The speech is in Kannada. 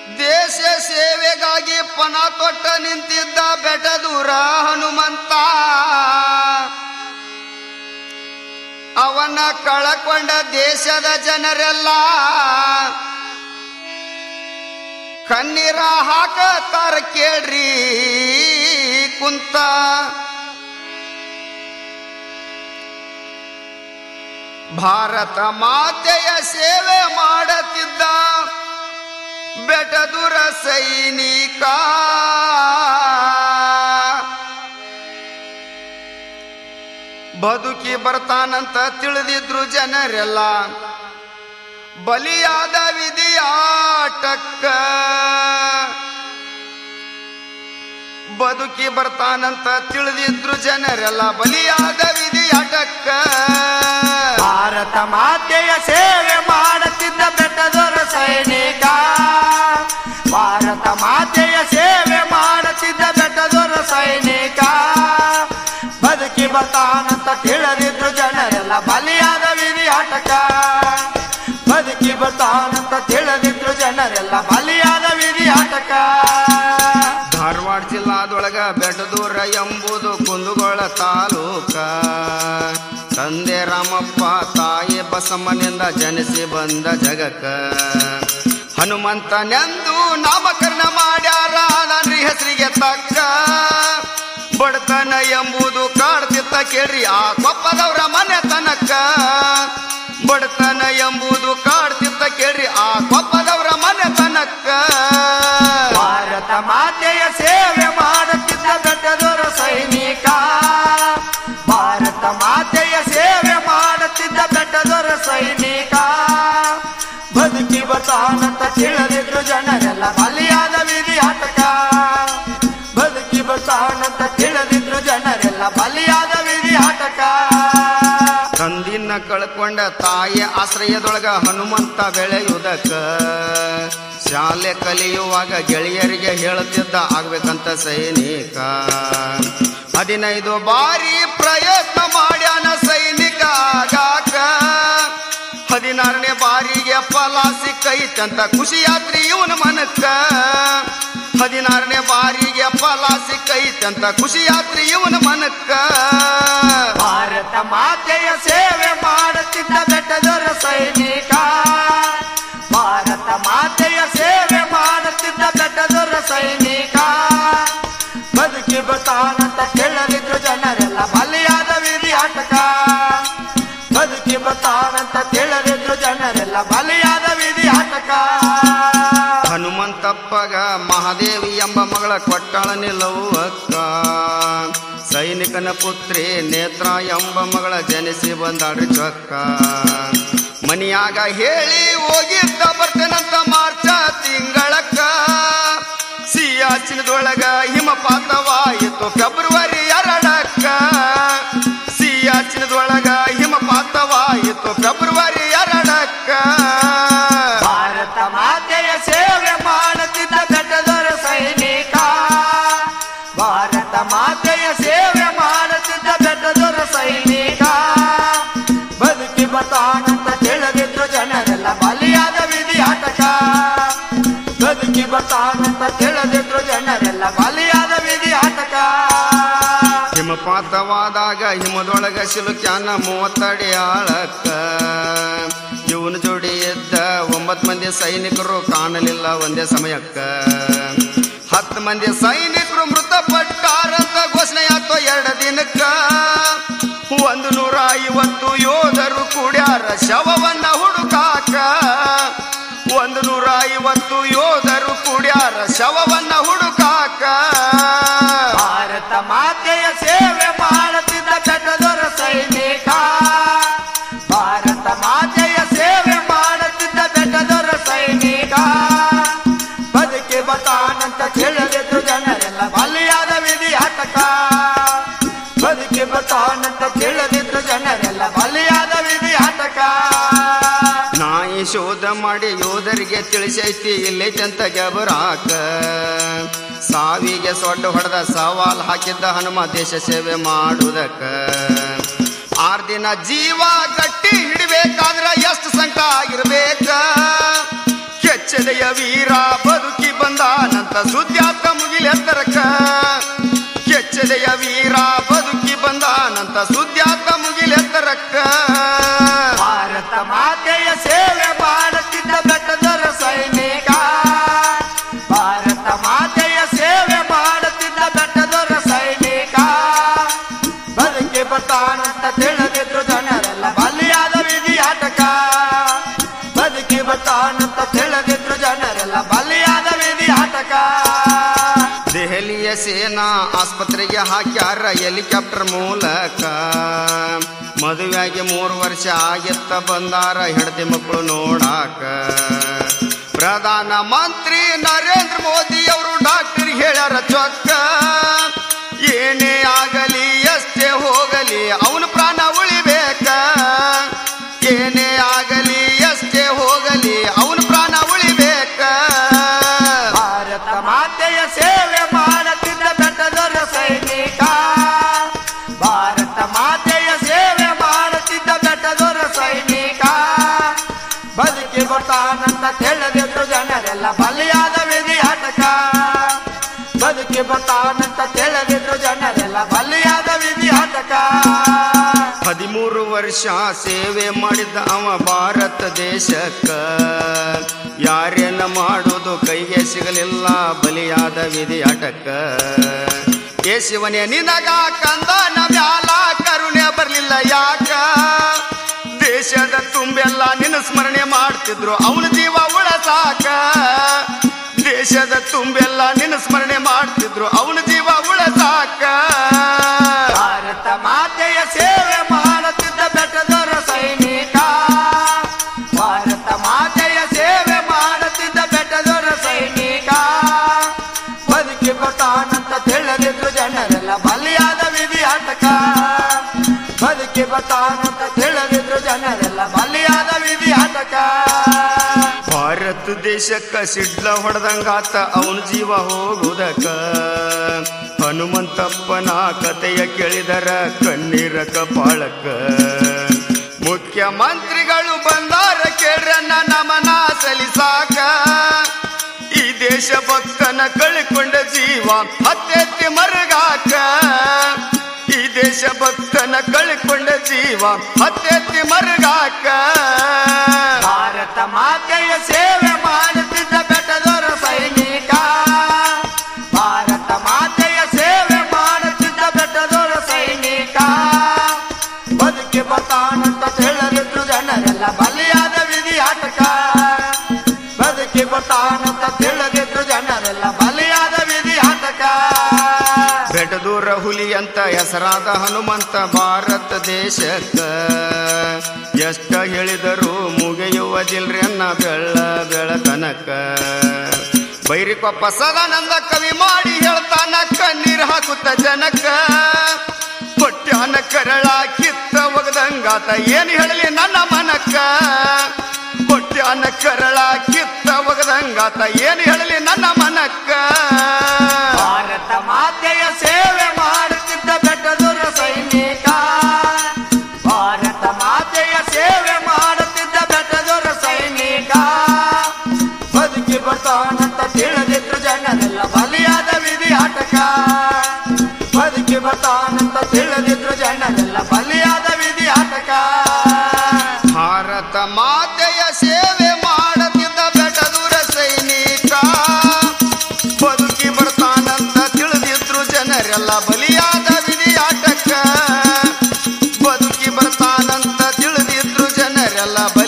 ದೇಶ ಸೇವೆಗಾಗಿ ಪಣ ತೊಟ್ಟ ನಿಂತಿದ್ದ ಬೆಟದೂರ ಹನುಮಂತ ಅವನ ಕಳಕೊಂಡ ದೇಶದ ಜನರೆಲ್ಲ ಕಣ್ಣೀರ ಹಾಕತಾರ ಕೇಳ್ರಿ ಕುಂತ ಭಾರತ ಮಾತೆಯ ಸೇವೆ ಮಾಡತಿದ್ದ ಬೆಟದುರ ಸೈನಿಕ ಬದುಕಿ ಬರ್ತಾನಂತ ತಿಳಿದಿದ್ರು ಜನರೆಲ್ಲ ಬಲಿಯಾದ ವಿಧಿಯಾಟಕ್ಕ ಬದುಕಿ ಬರ್ತಾನಂತ ತಿಳಿದಿದ್ರು ಜನರೆಲ್ಲ ಬಲಿಯಾದ ವಿಧಿಯಾಟಕ್ಕ ಭಾರತ ಮಾತೆಯ ಸೇವೆ ಮಾಡುತ್ತಿದ್ದ ಬೆಟ್ಟದೊರ ಸೈನಿಕ ಭಾರತ ಮಾತೆಯ ಸೇವೆ ಮಾಡುತ್ತಿದ್ದ ಬೆಟ್ಟದೊರ ಸೈನಿಕ ಬದುಕಿ ಬರ್ತಾನಂತ ತಿಳಿದಿದ್ರು ಜನರೆಲ್ಲ ಬಲಿಯಾದ ವಿಧಿ ಆಟಕ ಬದುಕಿ ಬರ್ತಾನಂತ ತಿಳಿದಿದ್ರು ಜನರೆಲ್ಲ ಬಲಿಯಾದ ವಿಧಿ ಆಟಕ ಧಾರವಾಡ ಜಿಲ್ಲಾದೊಳಗ ಬೆಟದೂರ ಎಂಬುದು ಕುಂದಗೋಳ ತಾಲೂಕ ತಂದೆ ರಾಮಪ್ಪ ತಾಯಿ ಬಸಮ್ಮನಿಂದ ಜನಿಸಿ ಬಂದ ಜಗಕ್ಕ ಹನುಮಂತನೆಂದು ನಾಮಕರಣ ಮಾಡ್ಯಾರ ನನ್ರಿ ಹೆಸರಿಗೆ ತಕ್ಕ ಬಡತನ ಎಂಬುದು ಕಾಡ್ತಿತ್ತ ಕೇಳ್ರಿ ಆ ಕೊಪ್ಪದವ್ರ ಮನೆ ತನಕ ಬಡತನ ಎಂಬುದು ಕಾಡ್ತಿತ್ತ ಕೇಳ್ರಿ ಆ ಕೊಪ್ಪದವ್ರ ಮನೆ ತನಕ ಭಾರತ ಮಾತೆಯ ಸೇವೆ ಮಾಡುತ್ತಿದ್ದ ಬೆಟ್ಟದೊರ ಸೈನಿಕ ಭಾರತ ಮಾತೆಯ ಸೇವೆ ಮಾಡುತ್ತಿದ್ದ ಬೆಟ್ಟದೊರ ಸೈನಿಕ ಬದುಕಿ ಬರ್ತಾನಂತ ತಿಳಿದಿದ್ರು ಜನರೆಲ್ಲ ಬಲಿಯಾದ ವಿಧಿ ಆಟಕ ಬದುಕಿ ಬರ್ತಾನಂತ ತಿಳಿದಿದ್ರು ಜನರೆಲ್ಲ ಬಲಿಯಾದ ವಿಧಿ ಆಟಕ ತಂದಿನ ಕಳ್ಕೊಂಡ ತಾಯಿಯ ಆಶ್ರಯದೊಳಗ ಹನುಮಂತ ಬೆಳೆಯುವುದಕ್ಕ ಶಾಲೆ ಕಲಿಯುವಾಗ ಗೆಳೆಯರಿಗೆ ಹೇಳುತ್ತಿದ್ದ ಆಗ್ಬೇಕಂತ ಸೈನಿಕ ಹದಿನೈದು ಬಾರಿ ಪ್ರಯತ್ನ ಮಾಡ್ಯಾನ ಸೈನಿಕ ಆಗಾಕ ಹದಿನಾರನೇ ಬಾರಿಗೆ ಫಲ ಸಿಕ್ಕೈತಂತ ಖುಷಿಯಾತ್ರಿ ಇವನ ಮನಕ್ಕ ಹದಿನಾರನೇ ಬಾರಿಗೆ ಫಲ ಸಿಕ್ಕೈತಂತ ಖುಷಿಯಾತ್ರಿ ಇವನ ಮನಕ್ಕ ಭಾರತ ಮಾತೆಯ ಸೇವೆ ಮಾಡುತ್ತಿದ್ದ ಬೆಟ್ಟದೊರ ಸೈನಿಕ ಭಾರತ ಮಾತೆಯ ಸೇವೆ ಮಾಡುತ್ತಿದ್ದ ಬೆಟ್ಟದೊರ ಸೈನಿಕ ಬದುಕಿ ಬರ್ತಾನಂತ ಕೇಳದಿದ್ರು ಜನರೆಲ್ಲ ಬಲಿಯಾದ ವಿಧಿ ಆಟಕ ಬದುಕಿ ಬರ್ತಾನಂತ ಕೇಳದಿದ್ರು ಜನರೆಲ್ಲ ಬಲಿಯಾದ ವಿಧಿ ಆಟಕ ಹನುಮಂತಪ್ಪಗ ಮಹಾದೇವಿ ಎಂಬ ಮಗಳ ಕೊಟ್ಟಾಳ ನಿಲ್ಲವ್ವಕ್ಕ ಸೈನಿಕನ ಪುತ್ರಿ ನೇತ್ರ ಎಂಬ ಮಗಳ ಜನಿಸಿ ಬಂದಾಡ್ರಿ ಚೊಕ್ಕ ಮನಿಯಾಗ ಹೇಳಿ ಹೋಗಿದ್ದ ಬರ್ತೇನಂತ ಮಾರ್ಚ ತಿಂಗಳಕ್ಕ ಸಿಯಾಚಿನದೊಳಗ ಹಿಮಪಾತವಾಯಿತು ಫೆಬ್ರವರಿ ಎರಡಕ್ಕ ಸಿಯಾಚಿನದೊಳಗ ಹಿಮಪಾತವಾಯಿತು ಫೆಬ್ರವರಿ ಎರಡಕ್ಕ ಭಾರತ ಮಾತೆಯ ಸೇವೆ ಮಾಡುತ್ತಿದ್ದ ಬೆಟ್ಟದೊರ ಸೈನಿಕ ಭಾರತ ಮಾತೆಯ ಸೇವೆ ಮಾಡುತ್ತಿದ್ದ ಬೆಟ್ಟದೊರ ಸೈನಿಕ ಬದುಕಿ ಬರ್ತಾನಂತ ತಿಳಿದಿದ್ರು ಜನರೆಲ್ಲ ಬಲಿಯಾದ ವಿಧಿ ಆಟಕ ಬದುಕಿ ಬರ್ತಾನಂತ ತಿಳಿದಿದ್ರು ಜನರೆಲ್ಲ ಬಲಿಯಾದ ವಿಧಿ ಆಟಕ ಹಿಮಪಾತವಾದಾಗ ಹಿಮದೊಳಗ ಸಿಲುಕ್ಯಾನ ಮೂವತ್ತಡಿ ಆಳಕ್ಕ ಇವನ ಜೋಡಿ ಇದ್ದ ಒಂಬತ್ತು ಮಂದಿ ಸೈನಿಕರು ಕಾಣಲಿಲ್ಲ ಒಂದೇ ಸಮಯಕ್ಕ ಹತ್ತು ಮಂದಿ ಸೈನಿಕರು ಮೃತಪಟ್ಟಾರಂತ ಘೋಷಣೆ ಆಯ್ತು ಎರಡು ದಿನಕ್ಕ ಒಂದು ನೂರ ಐವತ್ತು ಯೋಧರು ಕೂಡ್ಯಾರ ಶವವನ್ನ ಹುಡುಕಾಕ ಒಂದು ನೂರ ಐವತ್ತು ಯೋಧರು ಕೂಡ್ಯಾರ ಶವವನ್ನ ಹುಡುಕಾಕ ಭಾರತ ಮಾತೆಯ ಸೇವೆ ಮಾಡುತ್ತಿದ್ದ ಬೆಟ್ಟದೊರ ಸೈನಿಕ ಭಾರತ ಮಾತೆಯ ಸೇವೆ ಮಾಡುತ್ತಿದ್ದ ಬೆಟ್ಟದೊರ ಸೈನಿಕ ಬದುಕಿ ಬತಾನಂತ ತಿಳಿದಿದ್ರು ಜನರೆಲ್ಲ ಬಲಿಯಾದ ವಿಧಿ ಆಟಕ ಬದುಕಿ ಬತಾನಂತ ತಿಳಿದಿದ್ರು ಜನರೆಲ್ಲ ಬಲಿಯಾದ ವಿಧಿ ಆಟಕ ನಾಯಿ ಶೋಧ ಮಾಡಿ ಯೋಧರಿಗೆ ತಿಳಿಸೈತಿ ಇಲ್ಲೈತಂತ ಗಬರಾಕ ಸಾವಿಗೆ ಸೊಡ್ಡ ಹೊಡೆದ ಸವಾಲ್ ಹಾಕಿದ್ದ ಹನುಮ ದೇಶ ಸೇವೆ ಮಾಡುವುದಕ್ಕ ಆರ್ ದಿನ ಜೀವ ಗಟ್ಟಿ ಹಿಡಿಬೇಕಾದ್ರ ಎಷ್ಟು ಸಂಕಟ ಆಗಿರ್ಬೇಕ ಕೆಚ್ಚದೆಯ ವೀರ ಬದುಕಿ ಬರ್ತಾನಂತ ಸುದ್ಯಾತ ಮುಗಿಲೆತ್ತರಕ್ಕ ಕೆಚ್ಚದೆಯ ವೀರ ಬದುಕಿ ಬಂದಾನಂತ ಸುದ್ಯಾತ ಮುಗಿಲೆತ್ತರಕ್ಕ ಭಾರತ ಮಾತೆಯ ಸೇವೆ ಮಾಡುತ್ತಿದ್ದ ಬೆಟ್ಟದೊರ ಸೈನಿಕ ಭಾರತ ಮಾತೆಯ ಸೇವೆ ಮಾಡುತ್ತಿದ್ದ ಬೆಟ್ಟದೊರ ಸೈನಿಕ ಬದುಕಿ ಬರ್ತಾನಂತ ತಿಳಿದಿದ್ರು ಜನರೆಲ್ಲ ಬಲಿಯಾದ ವಿಧಿಯಾಟಕ ಬದುಕಿ ಬರ್ತಾನಂತ ತಿಳಿದಿದ್ರು ಜನರೆಲ್ಲ ಬಲಿಯಾದ ವಿಧಿಯಾಟಕ ದೆಹಲಿಯ ಸೇನಾ ಆಸ್ಪತ್ರೆಗೆ ಹಾಕ್ಯಾರ ಹೆಲಿಕಾಪ್ಟರ್ ಮೂಲಕ ಮದುವೆಯಾಗಿ ಮೂರು ವರ್ಷ ಆಗಿತ್ತ ಬಂದಾರ ಹೆಂಡತಿ ಮಕ್ಕಳು ನೋಡಾಕ ಪ್ರಧಾನ ಮಂತ್ರಿ ನರೇಂದ್ರ ಮೋದಿ ಅವರು ಡಾಕ್ಟರ್ ಹೇಳ್ಯಾರ ಚೊಕ್ಕ ಏನೇ ಆಗಲಿ ಎಷ್ಟೇ ಹೋಗಲಿ ಅವನ ಪ್ರಾಣ ಉಳಿಬೇಕ ಏನೇ ಆಗಲಿ ಎಷ್ಟೇ ಹೋಗಲಿ ಅವನ ಪ್ರಾಣ ಉಳಿಬೇಕ ಭಾರತ ಮಾತೆಯ ಸೇವೆ ಮಾಡುತ್ತಿದ್ದ ಬೆಟ್ಟದೊರ ಸೈನಿಕ ಭಾರತ ಮಾತೆಯ ಸೇವೆ ಮಾಡುತ್ತಿದ್ದ ಬೆಟ್ಟದೊರ ಸೈನಿಕ ಬದುಕಿ ಬರ್ತಾನಂತ ತಿಳಿದಿದ್ರು ಜನರೆಲ್ಲ ಬಲಿಯಾದ ವಿಧಿಯಾಟಕ ಬದುಕಿ ಬರ್ತಾನಂತ ತಿಳಿದಿದ್ರು ಜನರೆಲ್ಲ ಬಲಿಯಾದ ವಿಧಿಯಾಟಕ ಹದಿಮೂರು ವರ್ಷ ಸೇವೆ ಮಾಡಿದ್ದ ಅವ ಭಾರತ ದೇಶಕ್ಕ ಯಾರೇನ ಮಾಡೋದು ಕೈಗೆ ಸಿಗಲಿಲ್ಲ ಬಲಿಯಾದ ವಿಧಿಯಾಟಕ್ಕ ಏ ಶಿವನೇ ನಿನಗ ಕಂದನ ಮ್ಯಾಲ ಕರುಣೆ ಬರ್ಲಿಲ್ಲ ಯಾಕ ದೇಶದ ತುಂಬೆಲ್ಲ ನಿನ್ನ ಸ್ಮರಣೆ ಮಾಡ್ತಿದ್ರು ಅವನ ಜೀವ ಉಳಸಾಕ ದೇಶದ ತುಂಬೆಲ್ಲ ನಿನ್ನ ಸ್ಮರಣೆ ಮಾಡ್ತಿದ್ರು ಅವನ ಜೀವ ಉಳಸಾಕ ಭಾರತ ಮಾತೆಯ ಸೇವೆ ಮಾಡುತ್ತಿದ್ದ ಬೆಟ್ಟದೊರ ಸೈನಿಕ ಭಾರತ ಮಾತೆಯ ಸೇವೆ ಮಾಡುತ್ತಿದ್ದ ಬೆಟ್ಟದೊರ ಸೈನಿಕ ಬದುಕಿ ಬರ್ತಾನಂತ ತಿಳಿದಿದ್ರು ಜನರೆಲ್ಲ ಬಲಿಯಾದ ವಿಧಿಯಾಟಕ ಬದುಕಿ ಬರ್ತಾನಂತ ತಿಳಿದಿದ್ರು ಜನರೆಲ್ಲ ಬಲಿಯಾದ ವಿಧಿಯಾಟಕ ಭಾರತ ದೇಶಕ್ಕ ಸಿಡ್ಲ ಹೊಡೆದಂಗಾತ ಅವನ ಜೀವ ಹೋಗುದಕ ಹನುಮಂತಪ್ಪನ ಕತೆಯ ಕೇಳಿದರ ಕಣ್ಣೀರ ಕಪಾಳಕ್ಕ ಮುಖ್ಯಮಂತ್ರಿಗಳು ಬಂದಾರ ಕೇಳ್ರನ್ನ ನಮನ ಸಲಿಸಾಕ ಈ ದೇಶ ಭಕ್ತನ ಕಳ್ಕೊಂಡ ಜೀವ ಹತ್ತೆತ್ತಿ ಮರಗಾಕ ಈ ದೇಶ ಭಕ್ತನ ಕಳ್ಕೊಂಡ ಜೀವ ಹತ್ತೆತ್ತಿ ಮರಗಾಕ ಭಾರತ ಮಾತೆಯ ಸೇವೆ ಮಾಡುತ್ತಿದ್ದ ಬೆಟ್ಟದೊರ ಸೈನಿಕ ಭಾರತ ಮಾತೆಯ ಸೇವೆ ಮಾಡುತ್ತಿದ್ದ ಬೆಟ್ಟದೊರ ಸೈನಿಕ ಬದುಕಿ ಬರ್ತಾನಂತ ತಿಳಿದಿದ್ರು ಜನರೆಲ್ಲ ಬಲಿಯಾದ ವಿಧಿಯಾಟಕ ಬದುಕಿ ಬರ್ತಾನಂತ ತಿಳಿದಿದ್ರು ಜನರೆಲ್ಲ ಬಲಿಯಾದ ವಿಧಿಯಾಟಕ ಬೆಟದೂರ ಹುಲಿ ಅಂತ ಹೆಸರಾದ ಹನುಮಂತ ಭಾರತ ದೇಶಕ್ಕ ಎಷ್ಟ ಹೇಳಿದರೂ ಮುಗಿಯುವುದಿಲ್ರಿ ಅನ್ನ ಬೆಳ್ಳ ಬೆಳತನಕ ಬೈರಿಕೊಪ್ಪ ಸದಾನಂದ ಕವಿ ಮಾಡಿ ಹೇಳ್ತಾನ ಕಣ್ಣೀರ್ ಹಾಕುತ್ತ ಜನಕ್ಕ ಹೊಟ್ಯಾನ ಕರಳ ಕಿತ್ತ ಒಗದಂಗಾತ ಏನ್ ಹೇಳಲಿ ನನ್ನ ಮನಕ್ಕ ಹೊಟ್ಯಾನ ಕರಳ ಕಿತ್ತ ಒಗದಂಗಾತ ಏನ್ ಹೇಳಲಿ ನನ್ನ ಮನಕ್ಕ ಭಾರತ ಮಾತೆಯ ಸೇವೆ ಮಾಡುತ್ತಿದ್ದ ಬೆಟ್ಟದೊರ ಸೈನಿಕ ಭಾರತ ಮಾತೆಯ ಸೇವೆ ಮಾಡುತ್ತಿದ್ದ ಬೆಟ್ಟದೊರ ಸೈನಿಕ ಬದುಕಿ ಬರ್ತಾನಂತ ತಿಳಿದಿದ್ರು ಜನರೆಲ್ಲ ಬಲಿಯಾದ ವಿಧಿಯಾಟಕ ಬದುಕಿ ಬರ್ತಾನಂತ ತಿಳಿದಿದ್ರು ಜನರೆಲ್ಲ ಬಲಿಯಾದ ವಿಧಿಯಾಟಕ ಭಾರತ ಮಾತೆಯ ಸೇವೆ ಮಾಡತಿದ್ದ ಬೆಟದೂರ ಸೈನಿಕ ಬದುಕಿ ಬರ್ತಾನಂತ ತಿಳಿದಿದ್ರು ಜನರೆಲ್ಲ ಬಲಿಯಾದ ವಿಧಿಯಾಟಕ್ಕ ಬದುಕಿ ಬರ್ತಾನಂತ ತಿಳಿದಿದ್ರು ಜನರೆಲ್ಲ